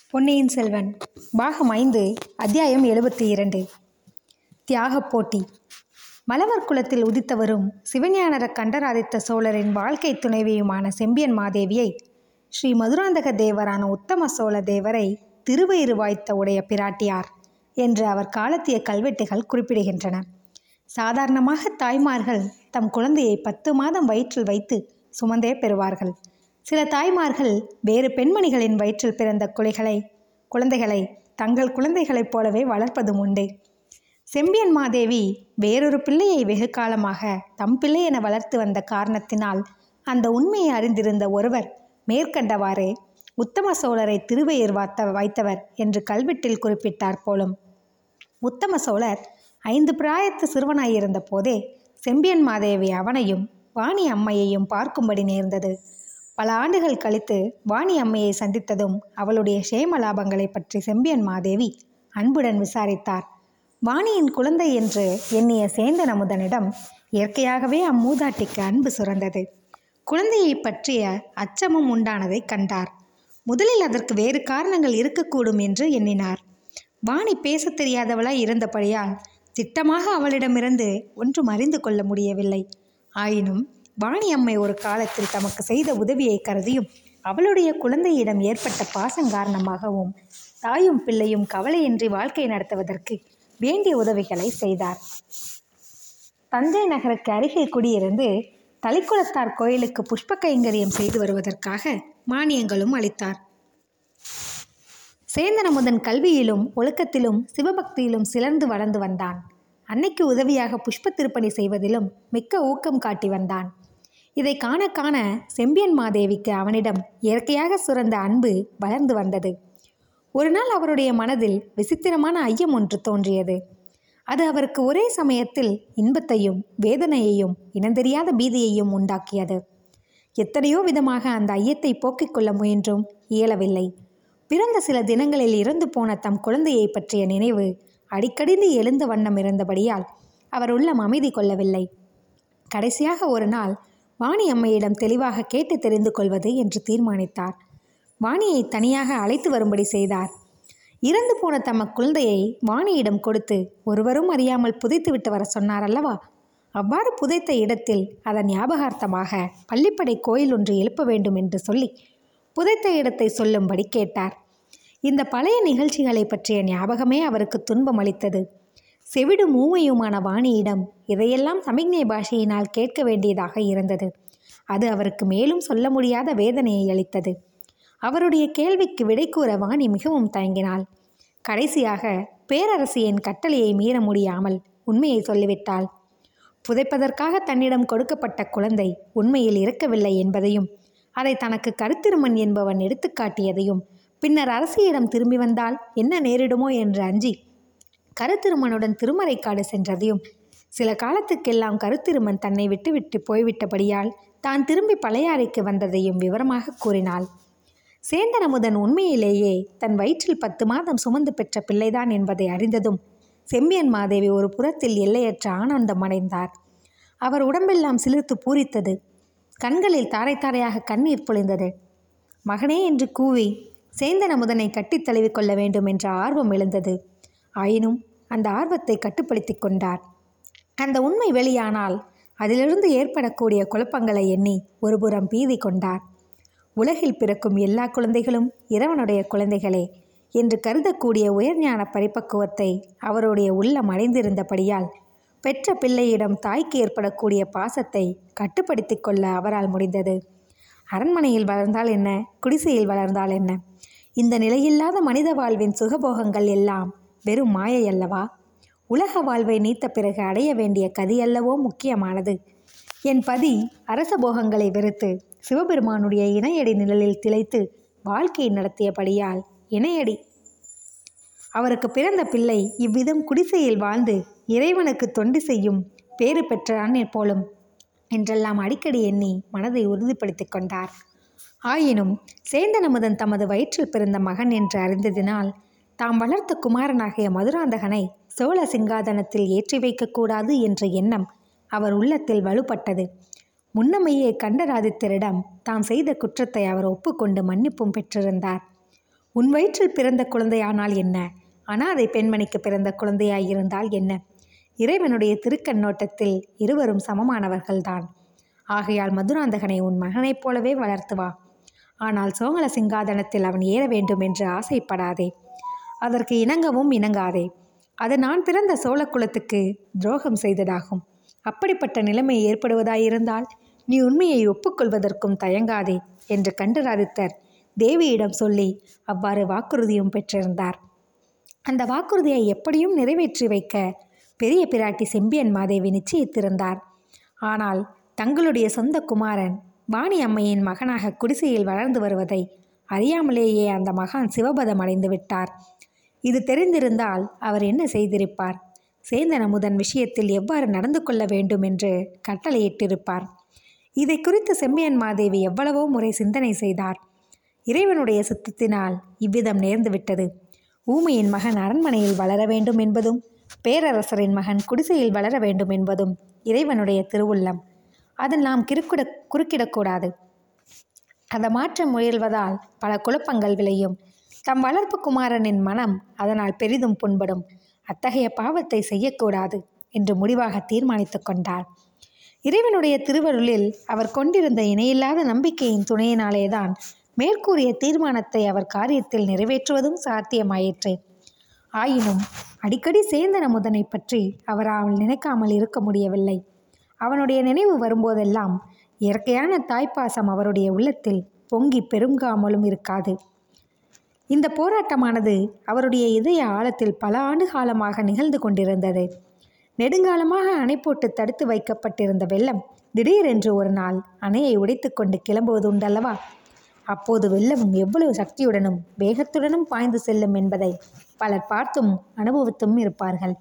பொன்னியின் செல்வன் பாகம் ஐந்து அத்தியாயம் எழுபத்தி இரண்டு தியாகப் போட்டி மலவர் குலத்தில் உதித்தவரும் சிவஞானர கண்டராதித்த சோழரின் வாழ்க்கை துணைவியுமான செம்பியன் மாதேவியை ஸ்ரீ மதுராந்தக தேவரான உத்தம சோழ தேவரை திருவயிறு வாய்த்த உடைய பிராட்டியார் என்று அவர் காலத்திய கல்வெட்டுகள் குறிப்பிடுகின்றன சாதாரணமாக தாய்மார்கள் தம் குழந்தையை பத்து மாதம் வயிற்றில் வைத்து சுமந்தே பெறுவார்கள் சில தாய்மார்கள் வேறு பெண்மணிகளின் வயிற்றில் பிறந்த குலைகளை குழந்தைகளை தங்கள் குழந்தைகளைப் போலவே வளர்ப்பதும் உண்டு செம்பியன் மாதேவி வேறொரு பிள்ளையை வெகு காலமாக தம் பிள்ளை என வளர்த்து வந்த காரணத்தினால் அந்த உண்மையை அறிந்திருந்த ஒருவர் மேற்கண்டவாறு உத்தம சோழரை திருவையர் வாத்த வைத்தவர் என்று கல்வெட்டில் குறிப்பிட்டார் போலும் உத்தம சோழர் ஐந்து பிராயத்து சிறுவனாயிருந்த போதே செம்பியன் மாதேவி அவனையும் வாணி அம்மையையும் பார்க்கும்படி நேர்ந்தது பல ஆண்டுகள் கழித்து வாணி அம்மையை சந்தித்ததும் அவளுடைய சேம லாபங்களை பற்றி செம்பியன் மாதேவி அன்புடன் விசாரித்தார் வாணியின் குழந்தை என்று எண்ணிய சேந்தன் அமுதனிடம் இயற்கையாகவே அம்மூதாட்டிக்கு அன்பு சுரந்தது குழந்தையை பற்றிய அச்சமும் உண்டானதை கண்டார் முதலில் அதற்கு வேறு காரணங்கள் இருக்கக்கூடும் என்று எண்ணினார் வாணி பேசத் தெரியாதவளாய் இருந்தபடியால் திட்டமாக அவளிடமிருந்து ஒன்றும் அறிந்து கொள்ள முடியவில்லை ஆயினும் வாணி அம்மை ஒரு காலத்தில் தமக்கு செய்த உதவியை கருதியும் அவளுடைய குழந்தையிடம் ஏற்பட்ட பாசம் காரணமாகவும் தாயும் பிள்ளையும் கவலையின்றி வாழ்க்கை நடத்துவதற்கு வேண்டிய உதவிகளை செய்தார் தஞ்சை நகருக்கு அருகில் குடியிருந்து தலைக்குளத்தார் கோயிலுக்கு புஷ்ப கைங்கரியம் செய்து வருவதற்காக மானியங்களும் அளித்தார் சேந்தனமுதன் கல்வியிலும் ஒழுக்கத்திலும் சிவபக்தியிலும் சிலர்ந்து வளர்ந்து வந்தான் அன்னைக்கு உதவியாக புஷ்ப திருப்பணி செய்வதிலும் மிக்க ஊக்கம் காட்டி வந்தான் இதை காண காண செம்பியன் மாதேவிக்கு அவனிடம் இயற்கையாக சுரந்த அன்பு வளர்ந்து வந்தது ஒரு நாள் அவருடைய மனதில் விசித்திரமான ஐயம் ஒன்று தோன்றியது அது அவருக்கு ஒரே சமயத்தில் இன்பத்தையும் வேதனையையும் இனந்தெரியாத பீதியையும் உண்டாக்கியது எத்தனையோ விதமாக அந்த ஐயத்தை போக்கிக் கொள்ள முயன்றும் இயலவில்லை பிறந்த சில தினங்களில் இறந்து போன தம் குழந்தையை பற்றிய நினைவு அடிக்கடிந்து எழுந்த வண்ணம் இருந்தபடியால் அவர் உள்ளம் அமைதி கொள்ளவில்லை கடைசியாக ஒரு நாள் வாணி அம்மையிடம் தெளிவாக கேட்டு தெரிந்து கொள்வது என்று தீர்மானித்தார் வாணியை தனியாக அழைத்து வரும்படி செய்தார் இறந்து போன தம்ம குழந்தையை வாணியிடம் கொடுத்து ஒருவரும் அறியாமல் புதைத்து விட்டு வர சொன்னார் அல்லவா அவ்வாறு புதைத்த இடத்தில் அதன் ஞாபகார்த்தமாக பள்ளிப்படை கோயில் ஒன்று எழுப்ப வேண்டும் என்று சொல்லி புதைத்த இடத்தை சொல்லும்படி கேட்டார் இந்த பழைய நிகழ்ச்சிகளை பற்றிய ஞாபகமே அவருக்கு துன்பம் அளித்தது செவிடு மூமையுமான வாணியிடம் இதையெல்லாம் சமிக்ஞை பாஷையினால் கேட்க வேண்டியதாக இருந்தது அது அவருக்கு மேலும் சொல்ல முடியாத வேதனையை அளித்தது அவருடைய கேள்விக்கு விடை கூற வாணி மிகவும் தயங்கினாள் கடைசியாக பேரரசியின் கட்டளையை மீற முடியாமல் உண்மையை சொல்லிவிட்டாள் புதைப்பதற்காக தன்னிடம் கொடுக்கப்பட்ட குழந்தை உண்மையில் இருக்கவில்லை என்பதையும் அதை தனக்கு கருத்திருமன் என்பவன் எடுத்துக்காட்டியதையும் பின்னர் அரசியிடம் திரும்பி வந்தால் என்ன நேரிடுமோ என்று அஞ்சி கருத்திருமனுடன் திருமறைக்காடு சென்றதையும் சில காலத்துக்கெல்லாம் கருத்திருமன் தன்னை விட்டுவிட்டு போய்விட்டபடியால் தான் திரும்பி பழையாறைக்கு வந்ததையும் விவரமாக கூறினாள் சேந்தனமுதன் உண்மையிலேயே தன் வயிற்றில் பத்து மாதம் சுமந்து பெற்ற பிள்ளைதான் என்பதை அறிந்ததும் செம்பியன் மாதேவி ஒரு புறத்தில் எல்லையற்ற ஆனந்தம் அடைந்தார் அவர் உடம்பெல்லாம் சிலிர்த்து பூரித்தது கண்களில் தாரை தாரையாக கண்ணீர் பொழிந்தது மகனே என்று கூவி சேந்தன் அமுதனை கட்டித் தழுவி கொள்ள வேண்டும் என்ற ஆர்வம் எழுந்தது ஆயினும் அந்த ஆர்வத்தை கட்டுப்படுத்தி கொண்டார் அந்த உண்மை வெளியானால் அதிலிருந்து ஏற்படக்கூடிய குழப்பங்களை எண்ணி ஒருபுறம் பீதி கொண்டார் உலகில் பிறக்கும் எல்லா குழந்தைகளும் இறைவனுடைய குழந்தைகளே என்று கருதக்கூடிய உயர்ஞான பரிபக்குவத்தை அவருடைய உள்ளம் அடைந்திருந்தபடியால் பெற்ற பிள்ளையிடம் தாய்க்கு ஏற்படக்கூடிய பாசத்தை கட்டுப்படுத்தி கொள்ள அவரால் முடிந்தது அரண்மனையில் வளர்ந்தால் என்ன குடிசையில் வளர்ந்தால் என்ன இந்த நிலையில்லாத மனித வாழ்வின் சுகபோகங்கள் எல்லாம் வெறும் மாயை அல்லவா உலக வாழ்வை நீத்த பிறகு அடைய வேண்டிய கதியல்லவோ முக்கியமானது என் பதி அரச போகங்களை வெறுத்து சிவபெருமானுடைய இணையடி நிழலில் திளைத்து வாழ்க்கை நடத்தியபடியால் இணையடி அவருக்கு பிறந்த பிள்ளை இவ்விதம் குடிசையில் வாழ்ந்து இறைவனுக்கு தொண்டு செய்யும் பேறு பெற்றான் போலும் என்றெல்லாம் அடிக்கடி எண்ணி மனதை உறுதிப்படுத்திக் கொண்டார் ஆயினும் சேந்தனமுதன் தமது வயிற்றில் பிறந்த மகன் என்று அறிந்ததினால் தாம் வளர்த்த குமாரனாகிய மதுராந்தகனை சோழ சிங்காதனத்தில் ஏற்றி வைக்கக்கூடாது என்ற எண்ணம் அவர் உள்ளத்தில் வலுப்பட்டது முன்னமையே கண்டராதித்தரிடம் தாம் செய்த குற்றத்தை அவர் ஒப்புக்கொண்டு மன்னிப்பும் பெற்றிருந்தார் உன் வயிற்றில் பிறந்த குழந்தையானால் என்ன அனாதை பெண்மணிக்கு பிறந்த குழந்தையாயிருந்தால் என்ன இறைவனுடைய திருக்கண்ணோட்டத்தில் இருவரும் சமமானவர்கள்தான் ஆகையால் மதுராந்தகனை உன் மகனைப் போலவே வளர்த்து வா ஆனால் சோழ சிங்காதனத்தில் அவன் ஏற வேண்டும் என்று ஆசைப்படாதே அதற்கு இணங்கவும் இணங்காதே அது நான் பிறந்த சோழ குலத்துக்கு துரோகம் செய்ததாகும் அப்படிப்பட்ட நிலைமை ஏற்படுவதாயிருந்தால் நீ உண்மையை ஒப்புக்கொள்வதற்கும் தயங்காதே என்று கண்டராதித்தர் தேவியிடம் சொல்லி அவ்வாறு வாக்குறுதியும் பெற்றிருந்தார் அந்த வாக்குறுதியை எப்படியும் நிறைவேற்றி வைக்க பெரிய பிராட்டி செம்பியன் மாதேவி நிச்சயித்திருந்தார் ஆனால் தங்களுடைய சொந்த குமாரன் வாணி அம்மையின் மகனாக குடிசையில் வளர்ந்து வருவதை அறியாமலேயே அந்த மகான் சிவபதம் அடைந்து விட்டார் இது தெரிந்திருந்தால் அவர் என்ன செய்திருப்பார் சேந்தன் அமுதன் விஷயத்தில் எவ்வாறு நடந்து கொள்ள வேண்டும் என்று கட்டளையிட்டிருப்பார் இதை குறித்து செம்பியன் மாதேவி எவ்வளவோ முறை சிந்தனை செய்தார் இறைவனுடைய சித்தத்தினால் இவ்விதம் நேர்ந்துவிட்டது ஊமையின் மகன் அரண்மனையில் வளர வேண்டும் என்பதும் பேரரசரின் மகன் குடிசையில் வளர வேண்டும் என்பதும் இறைவனுடைய திருவுள்ளம் அதில் நாம் கிறுக்கிட குறுக்கிடக்கூடாது அதை மாற்ற முயல்வதால் பல குழப்பங்கள் விளையும் தம் வளர்ப்பு குமாரனின் மனம் அதனால் பெரிதும் புண்படும் அத்தகைய பாவத்தை செய்யக்கூடாது என்று முடிவாக தீர்மானித்து கொண்டார் இறைவனுடைய திருவருளில் அவர் கொண்டிருந்த இணையில்லாத நம்பிக்கையின் துணையினாலேதான் மேற்கூறிய தீர்மானத்தை அவர் காரியத்தில் நிறைவேற்றுவதும் சாத்தியமாயிற்று ஆயினும் அடிக்கடி சேந்தன முதனை பற்றி அவர் அவள் நினைக்காமல் இருக்க முடியவில்லை அவனுடைய நினைவு வரும்போதெல்லாம் இயற்கையான தாய்ப்பாசம் அவருடைய உள்ளத்தில் பொங்கி பெருங்காமலும் இருக்காது இந்த போராட்டமானது அவருடைய இதய ஆழத்தில் பல ஆண்டு காலமாக நிகழ்ந்து கொண்டிருந்தது நெடுங்காலமாக அணை போட்டு தடுத்து வைக்கப்பட்டிருந்த வெள்ளம் திடீரென்று ஒரு நாள் அணையை உடைத்துக்கொண்டு கிளம்புவது உண்டல்லவா அப்போது வெள்ளமும் எவ்வளவு சக்தியுடனும் வேகத்துடனும் பாய்ந்து செல்லும் என்பதை பலர் பார்த்தும் அனுபவித்தும் இருப்பார்கள்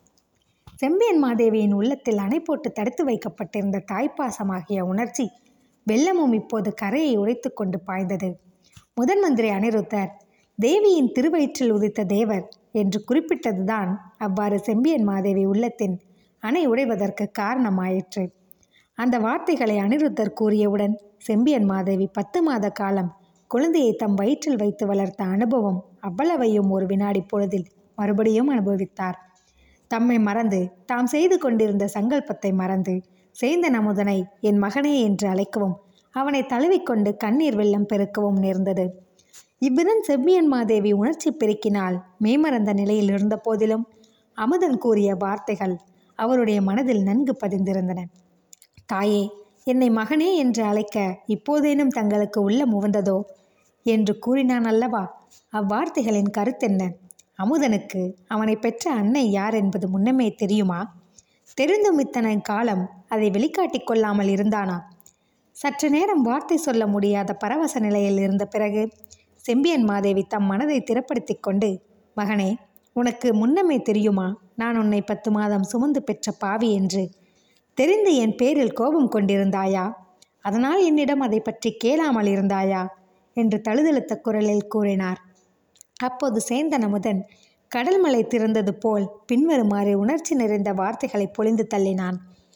செம்பியன் மாதேவியின் உள்ளத்தில் அணை போட்டு தடுத்து வைக்கப்பட்டிருந்த தாய்ப்பாசமாகிய உணர்ச்சி வெள்ளமும் இப்போது கரையை உடைத்து கொண்டு பாய்ந்தது முதன் மந்திரி அனிருத்தர் தேவியின் திருவயிற்றில் உதித்த தேவர் என்று குறிப்பிட்டதுதான் அவ்வாறு செம்பியன் மாதேவி உள்ளத்தின் அணை உடைவதற்கு காரணமாயிற்று அந்த வார்த்தைகளை அனிருத்தர் கூறியவுடன் செம்பியன் மாதேவி பத்து மாத காலம் குழந்தையை தம் வயிற்றில் வைத்து வளர்த்த அனுபவம் அவ்வளவையும் ஒரு வினாடி பொழுதில் மறுபடியும் அனுபவித்தார் தம்மை மறந்து தாம் செய்து கொண்டிருந்த சங்கல்பத்தை மறந்து சேந்தன் அமுதனை என் மகனே என்று அழைக்கவும் அவனை தழுவிக்கொண்டு கண்ணீர் வெள்ளம் பெருக்கவும் நேர்ந்தது இவ்விதன் செவ்வியன் மாதேவி உணர்ச்சி பெருக்கினால் மேமறந்த நிலையில் இருந்த போதிலும் அமுதன் கூறிய வார்த்தைகள் அவருடைய மனதில் நன்கு பதிந்திருந்தன தாயே என்னை மகனே என்று அழைக்க இப்போதேனும் தங்களுக்கு உள்ள முவந்ததோ என்று கூறினான் அல்லவா அவ்வார்த்தைகளின் கருத்தென்ன அமுதனுக்கு அவனை பெற்ற அன்னை யார் என்பது முன்னமே தெரியுமா தெரிந்தும் இத்தனை காலம் அதை வெளிக்காட்டிக் கொள்ளாமல் இருந்தானா சற்று நேரம் வார்த்தை சொல்ல முடியாத பரவச நிலையில் இருந்த பிறகு செம்பியன் மாதேவி தம் மனதை திறப்படுத்தி கொண்டு மகனே உனக்கு முன்னமே தெரியுமா நான் உன்னை பத்து மாதம் சுமந்து பெற்ற பாவி என்று தெரிந்து என் பேரில் கோபம் கொண்டிருந்தாயா அதனால் என்னிடம் அதை பற்றி கேளாமல் இருந்தாயா என்று தழுதழுத்த குரலில் கூறினார் அப்போது சேந்தன் அமுதன் கடல்மலை திறந்தது போல் பின்வருமாறு உணர்ச்சி நிறைந்த வார்த்தைகளை பொழிந்து தள்ளினான்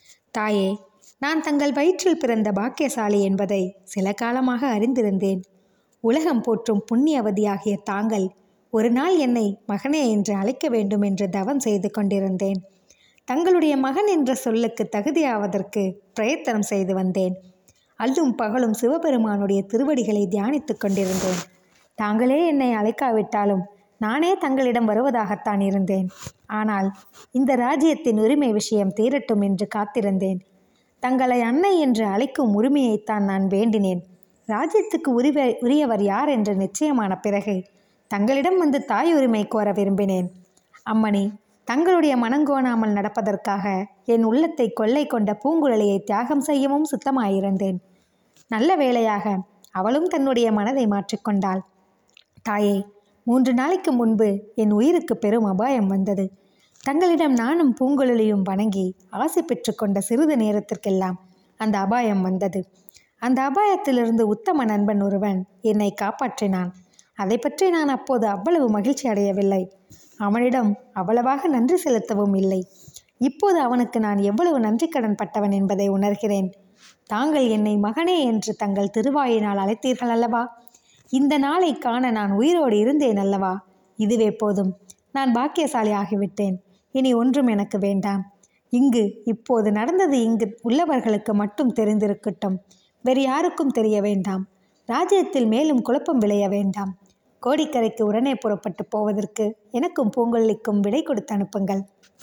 தாயே நான் தங்கள் வயிற்றில் பிறந்த பாக்கியசாலி என்பதை சில காலமாக அறிந்திருந்தேன் உலகம் போற்றும் புண்ணியவதியாகிய தாங்கள் ஒரு நாள் என்னை மகனே என்று அழைக்க வேண்டும் என்று தவம் செய்து கொண்டிருந்தேன் தங்களுடைய மகன் என்ற சொல்லுக்கு தகுதியாவதற்கு பிரயத்தனம் செய்து வந்தேன் அல்லும் பகலும் சிவபெருமானுடைய திருவடிகளை தியானித்துக் கொண்டிருந்தேன் தாங்களே என்னை அழைக்காவிட்டாலும் நானே தங்களிடம் வருவதாகத்தான் இருந்தேன் ஆனால் இந்த ராஜ்யத்தின் உரிமை விஷயம் தீரட்டும் என்று காத்திருந்தேன் தங்களை அன்னை என்று அழைக்கும் உரிமையைத்தான் நான் வேண்டினேன் ராஜ்யத்துக்கு உரிவ உரியவர் யார் என்று நிச்சயமான பிறகு தங்களிடம் வந்து தாய் உரிமை கோர விரும்பினேன் அம்மணி தங்களுடைய மனங்கோணாமல் நடப்பதற்காக என் உள்ளத்தை கொள்ளை கொண்ட பூங்குழலியை தியாகம் செய்யவும் சுத்தமாயிருந்தேன் நல்ல வேளையாக அவளும் தன்னுடைய மனதை மாற்றிக்கொண்டாள் தாயே மூன்று நாளைக்கு முன்பு என் உயிருக்கு பெரும் அபாயம் வந்தது தங்களிடம் நானும் பூங்குழலியும் வணங்கி ஆசை பெற்றுக்கொண்ட சிறிது நேரத்திற்கெல்லாம் அந்த அபாயம் வந்தது அந்த அபாயத்திலிருந்து உத்தம நண்பன் ஒருவன் என்னை காப்பாற்றினான் அதை பற்றி நான் அப்போது அவ்வளவு மகிழ்ச்சி அடையவில்லை அவனிடம் அவ்வளவாக நன்றி செலுத்தவும் இல்லை இப்போது அவனுக்கு நான் எவ்வளவு நன்றி கடன் பட்டவன் என்பதை உணர்கிறேன் தாங்கள் என்னை மகனே என்று தங்கள் திருவாயினால் அழைத்தீர்கள் அல்லவா இந்த நாளை காண நான் உயிரோடு இருந்தேன் அல்லவா இதுவே போதும் நான் பாக்கியசாலி ஆகிவிட்டேன் இனி ஒன்றும் எனக்கு வேண்டாம் இங்கு இப்போது நடந்தது இங்கு உள்ளவர்களுக்கு மட்டும் தெரிந்திருக்கட்டும் வேறு யாருக்கும் தெரிய வேண்டாம் ராஜ்யத்தில் மேலும் குழப்பம் விளைய வேண்டாம் கோடிக்கரைக்கு உடனே புறப்பட்டு போவதற்கு எனக்கும் பூங்கொல்லிக்கும் விடை கொடுத்து அனுப்புங்கள்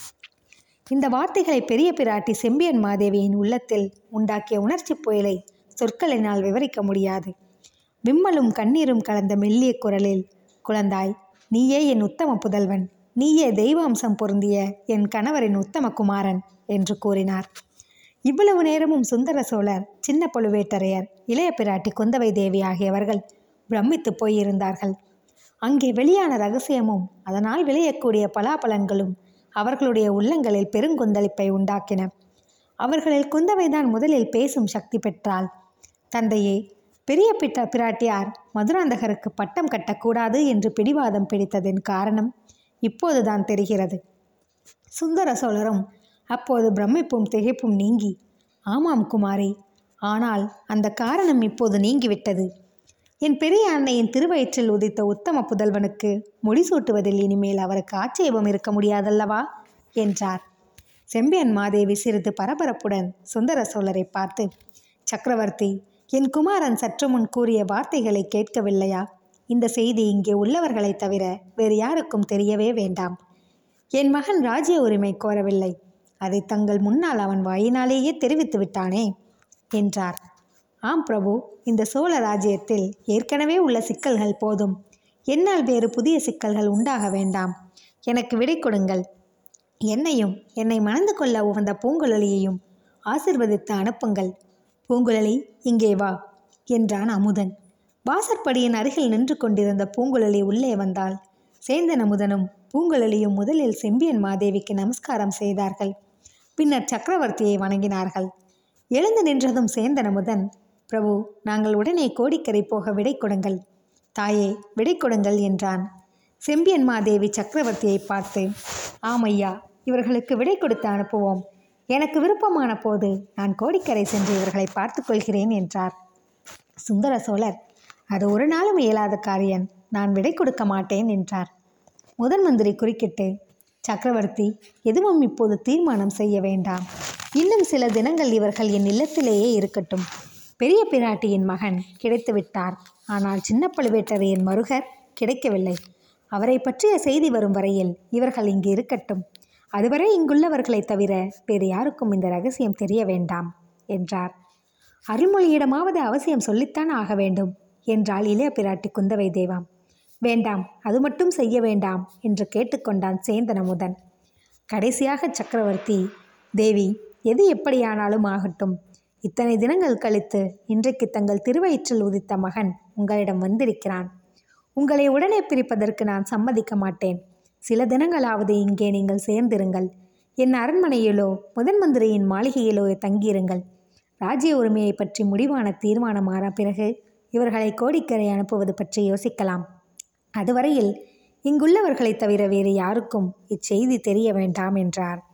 இந்த வார்த்தைகளை பெரிய பிராட்டி செம்பியன் மாதேவியின் உள்ளத்தில் உண்டாக்கிய உணர்ச்சி புயலை சொற்களினால் விவரிக்க முடியாது விம்மலும் கண்ணீரும் கலந்த மெல்லிய குரலில் குழந்தாய் நீயே என் உத்தம புதல்வன் நீயே தெய்வாம்சம் பொருந்திய என் கணவரின் உத்தம குமாரன் என்று கூறினார் இவ்வளவு நேரமும் சுந்தர சோழர் சின்ன பழுவேட்டரையர் இளைய பிராட்டி குந்தவை தேவி ஆகியவர்கள் பிரமித்து போயிருந்தார்கள் அங்கே வெளியான ரகசியமும் அதனால் விளையக்கூடிய பலாபலன்களும் அவர்களுடைய உள்ளங்களில் பெருங்கொந்தளிப்பை உண்டாக்கின அவர்களில் குந்தவைதான் முதலில் பேசும் சக்தி பெற்றாள் தந்தையே பெரிய பிட்ட பிராட்டியார் மதுராந்தகருக்கு பட்டம் கட்டக்கூடாது என்று பிடிவாதம் பிடித்ததின் காரணம் இப்போதுதான் தெரிகிறது சுந்தர சோழரும் அப்போது பிரமிப்பும் திகைப்பும் நீங்கி ஆமாம் குமாரி ஆனால் அந்த காரணம் இப்போது நீங்கிவிட்டது என் பெரிய அன்னையின் திருவயிற்றில் உதித்த உத்தம புதல்வனுக்கு முடிசூட்டுவதில் இனிமேல் அவருக்கு ஆட்சேபம் இருக்க முடியாதல்லவா என்றார் செம்பியன் மாதேவி சிறிது பரபரப்புடன் சுந்தர சோழரை பார்த்து சக்கரவர்த்தி என் குமாரன் சற்று முன் கூறிய வார்த்தைகளை கேட்கவில்லையா இந்த செய்தி இங்கே உள்ளவர்களைத் தவிர வேறு யாருக்கும் தெரியவே வேண்டாம் என் மகன் ராஜ்ய உரிமை கோரவில்லை அதை தங்கள் முன்னால் அவன் வாயினாலேயே தெரிவித்து விட்டானே என்றார் ஆம் பிரபு இந்த சோழ ராஜ்யத்தில் ஏற்கனவே உள்ள சிக்கல்கள் போதும் என்னால் வேறு புதிய சிக்கல்கள் உண்டாக வேண்டாம் எனக்கு விடை கொடுங்கள் என்னையும் என்னை மணந்து கொள்ள உகந்த பூங்குழலியையும் ஆசிர்வதித்து அனுப்புங்கள் பூங்குழலி இங்கே வா என்றான் அமுதன் வாசற்படியின் அருகில் நின்று கொண்டிருந்த பூங்குழலி உள்ளே வந்தாள் சேந்தன் அமுதனும் பூங்குழலியும் முதலில் செம்பியன் மாதேவிக்கு நமஸ்காரம் செய்தார்கள் பின்னர் சக்கரவர்த்தியை வணங்கினார்கள் எழுந்து நின்றதும் சேந்தன் அமுதன் பிரபு நாங்கள் உடனே கோடிக்கரை போக விடை கொடுங்கள் தாயே விடை கொடுங்கள் என்றான் செம்பியன் மாதேவி சக்கரவர்த்தியை பார்த்து ஆமையா இவர்களுக்கு விடை கொடுத்து அனுப்புவோம் எனக்கு விருப்பமான போது நான் கோடிக்கரை சென்று இவர்களை பார்த்துக் கொள்கிறேன் என்றார் சுந்தர சோழர் அது ஒரு நாளும் இயலாத காரியன் நான் விடை கொடுக்க மாட்டேன் என்றார் முதன் மந்திரி குறுக்கிட்டு சக்கரவர்த்தி எதுவும் இப்போது தீர்மானம் செய்ய வேண்டாம் இன்னும் சில தினங்கள் இவர்கள் என் இல்லத்திலேயே இருக்கட்டும் பெரிய பிராட்டியின் மகன் கிடைத்து விட்டார் ஆனால் சின்ன பழுவேட்டரையின் மருகர் கிடைக்கவில்லை அவரை பற்றிய செய்தி வரும் வரையில் இவர்கள் இங்கு இருக்கட்டும் அதுவரை இங்குள்ளவர்களைத் தவிர வேறு யாருக்கும் இந்த ரகசியம் தெரிய வேண்டாம் என்றார் அருள்மொழியிடமாவது அவசியம் சொல்லித்தான் ஆக வேண்டும் என்றாள் இளைய பிராட்டி குந்தவை தேவாம் வேண்டாம் அது மட்டும் செய்ய வேண்டாம் என்று கேட்டுக்கொண்டான் சேந்தனமுதன் கடைசியாக சக்கரவர்த்தி தேவி எது எப்படியானாலும் ஆகட்டும் இத்தனை தினங்கள் கழித்து இன்றைக்கு தங்கள் திருவயிற்றில் உதித்த மகன் உங்களிடம் வந்திருக்கிறான் உங்களை உடனே பிரிப்பதற்கு நான் சம்மதிக்க மாட்டேன் சில தினங்களாவது இங்கே நீங்கள் சேர்ந்திருங்கள் என் அரண்மனையிலோ முதன் மந்திரியின் மாளிகையிலோ தங்கியிருங்கள் ராஜ்ய உரிமையை பற்றி முடிவான தீர்மானமான பிறகு இவர்களை கோடிக்கரை அனுப்புவது பற்றி யோசிக்கலாம் அதுவரையில் இங்குள்ளவர்களைத் தவிர வேறு யாருக்கும் இச்செய்தி தெரிய வேண்டாம் என்றார்